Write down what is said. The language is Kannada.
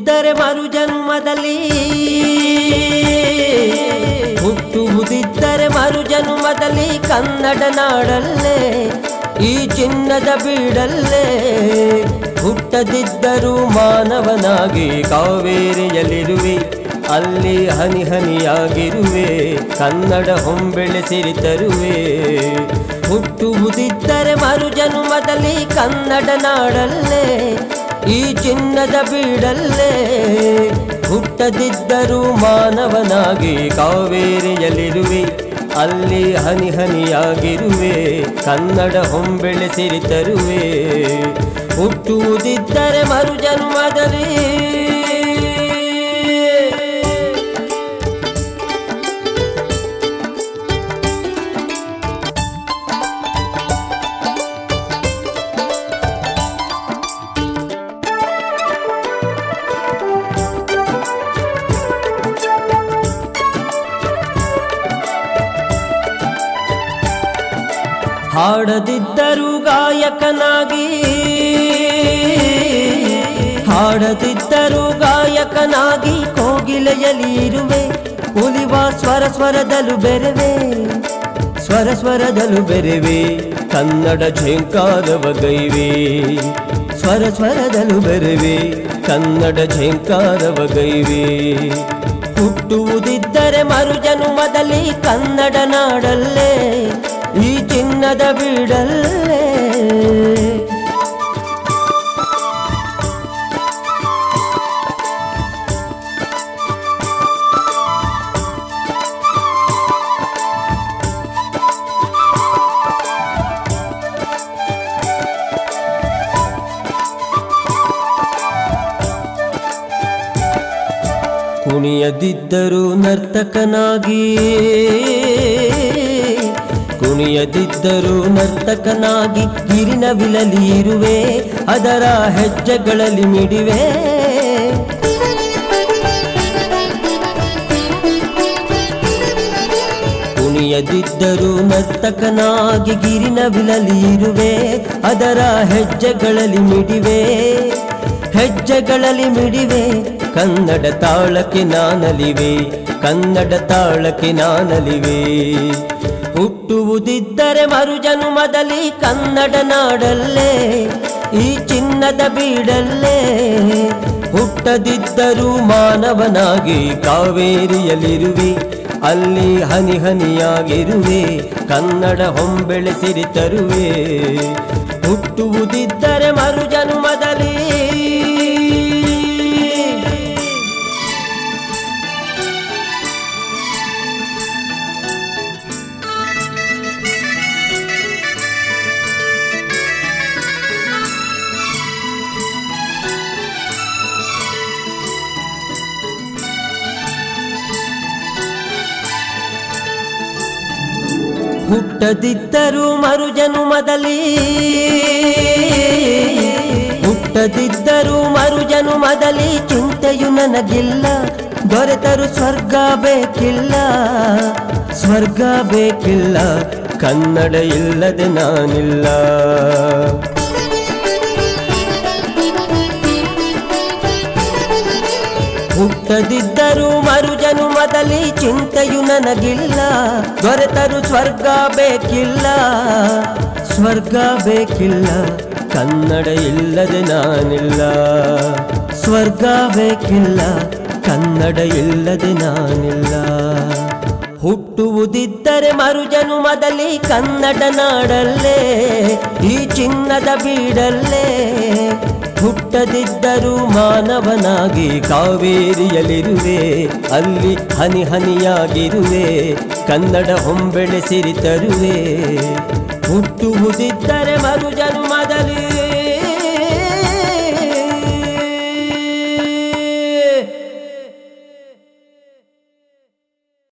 ಹುಟ್ಟುವುದಿದ್ದರೆ ಮರುಜನ್ಮದಲ್ಲಿ ಹುಟ್ಟುವುದಿದ್ದರೆ ಮರುಜನ್ಮದಲ್ಲಿ ಕನ್ನಡ ನಾಡಲ್ಲೇ ಈ ಚಿನ್ನದ ಬೀಡಲ್ಲೇ ಹುಟ್ಟದಿದ್ದರೂ ಮಾನವನಾಗಿ ಕಾವೇರಿಯಲ್ಲಿರುವೆ ಅಲ್ಲಿ ಹನಿ ಹನಿಯಾಗಿರುವೆ ಕನ್ನಡ ಹೊಂಬೆಳೆಸಿರಿ ತರುವೆ ಹುಟ್ಟುವುದಿದ್ದರೆ ಮರುಜನ್ಮದಲ್ಲಿ ಕನ್ನಡ ನಾಡಲ್ಲೇ ಈ ಚಿನ್ನದ ಬೀಡಲ್ಲೇ ಹುಟ್ಟದಿದ್ದರೂ ಮಾನವನಾಗಿ ಕಾವೇರಿಯಲ್ಲಿರುವೆ ಅಲ್ಲಿ ಹನಿ ಹನಿಯಾಗಿರುವೆ ಕನ್ನಡ ಹೊಂಬೆಳೆಸಿರಿ ತರುವೆ ಹುಟ್ಟುವುದಿದ್ದರೆ ಮರುಜನ್ಮದಲ್ಲಿ ಹಾಡದಿದ್ದರೂ ಗಾಯಕನಾಗಿ ಹಾಡದಿದ್ದರೂ ಗಾಯಕನಾಗಿ ಕೋಗಿಲೆಯಲ್ಲಿ ಇರುವೆ ಉಲಿವ ಸ್ವರ ಸ್ವರದಲು ಬೆರೆವೆ ಸ್ವರ ಸ್ವರದಲು ಬೆರೆವೆ ಕನ್ನಡ ಝೇಂಕಾರವ ಗೈವೆ ಸ್ವರ ಸ್ವರದಲು ಬೆರೆವೆ ಕನ್ನಡ ಝೇಂಕಾರವ ಗೈವೆ ಹುಟ್ಟುವುದಿದ್ದರೆ ಮರುಜನುಮದಲ್ಲಿ ಕನ್ನಡ ನಾಡಲ್ಲೇ ಈ ಚಿನ್ನದ ಬೀಡಲ್ಲೇ ಕುಣಿಯದಿದ್ದರೂ ನರ್ತಕನಾಗಿ ಕುಣಿಯದಿದ್ದರೂ ನರ್ತಕನಾಗಿ ಗಿರಿನ ವಿಲಲಿ ಇರುವೆ ಅದರ ಹೆಜ್ಜೆಗಳಲ್ಲಿ ಮಿಡಿವೆ ಕುಣಿಯದಿದ್ದರೂ ನರ್ತಕನಾಗಿ ಗಿರಿನ ವಿಲಲಿ ಇರುವೆ ಅದರ ಹೆಜ್ಜೆಗಳಲ್ಲಿ ಮಿಡಿವೆ ಹೆಜ್ಜೆಗಳಲ್ಲಿ ಮಿಡಿವೆ ಕನ್ನಡ ತಾಳಕ್ಕೆ ನಾನಲಿವೆ ಕನ್ನಡ ತಾಳಕ್ಕೆ ನಾನಲಿವೆ ಹುಟ್ಟುವುದಿದ್ದರೆ ಮರುಜನುಮದಲ್ಲಿ ಕನ್ನಡ ನಾಡಲ್ಲೇ ಈ ಚಿನ್ನದ ಬೀಡಲ್ಲೇ ಹುಟ್ಟದಿದ್ದರೂ ಮಾನವನಾಗಿ ಕಾವೇರಿಯಲ್ಲಿರುವೆ ಅಲ್ಲಿ ಹನಿ ಹನಿಯಾಗಿರುವೆ ಕನ್ನಡ ಹೊಂಬೆಳೆಸಿರಿ ತರುವೆ ಹುಟ್ಟುವುದಿದ್ದರೆ ಮರುಜನುಮದಲ್ಲಿ ಹುಟ್ಟದಿದ್ದರೂ ಮರುಜನುಮದಲ್ಲಿ ಹುಟ್ಟದಿದ್ದರೂ ಮರುಜನುಮದಲ್ಲಿ ಚಿಂತೆಯು ನನಗಿಲ್ಲ ದೊರೆತರು ಸ್ವರ್ಗ ಬೇಕಿಲ್ಲ ಸ್ವರ್ಗ ಬೇಕಿಲ್ಲ ಕನ್ನಡ ಇಲ್ಲದೆ ನಾನಿಲ್ಲ ಹುಟ್ಟದಿದ್ದರೂ ಮರುಜನುಮದಲ್ಲಿ ಚಿಂತೆಯು ನನಗಿಲ್ಲ ದೊರೆತರು ಸ್ವರ್ಗ ಬೇಕಿಲ್ಲ ಸ್ವರ್ಗ ಬೇಕಿಲ್ಲ ಕನ್ನಡ ಇಲ್ಲದೆ ನಾನಿಲ್ಲ ಸ್ವರ್ಗ ಬೇಕಿಲ್ಲ ಕನ್ನಡ ಇಲ್ಲದೆ ನಾನಿಲ್ಲ ಹುಟ್ಟುವುದಿದ್ದರೆ ಮರುಜನುಮದಲ್ಲಿ ಕನ್ನಡ ನಾಡಲ್ಲೇ ಈ ಚಿನ್ನದ ಬೀಡಲ್ಲೇ ಹುಟ್ಟದಿದ್ದರೂ ಮಾನವನಾಗಿ ಕಾವೇರಿಯಲ್ಲಿರುವೆ ಅಲ್ಲಿ ಹನಿ ಹನಿಯಾಗಿರುವೆ ಕನ್ನಡ ಹೊಂಬೆಳೆಸಿರಿ ತರುವೆ ಹುಟ್ಟುವುದಿದ್ದರೆ ಮರುಜನುಮ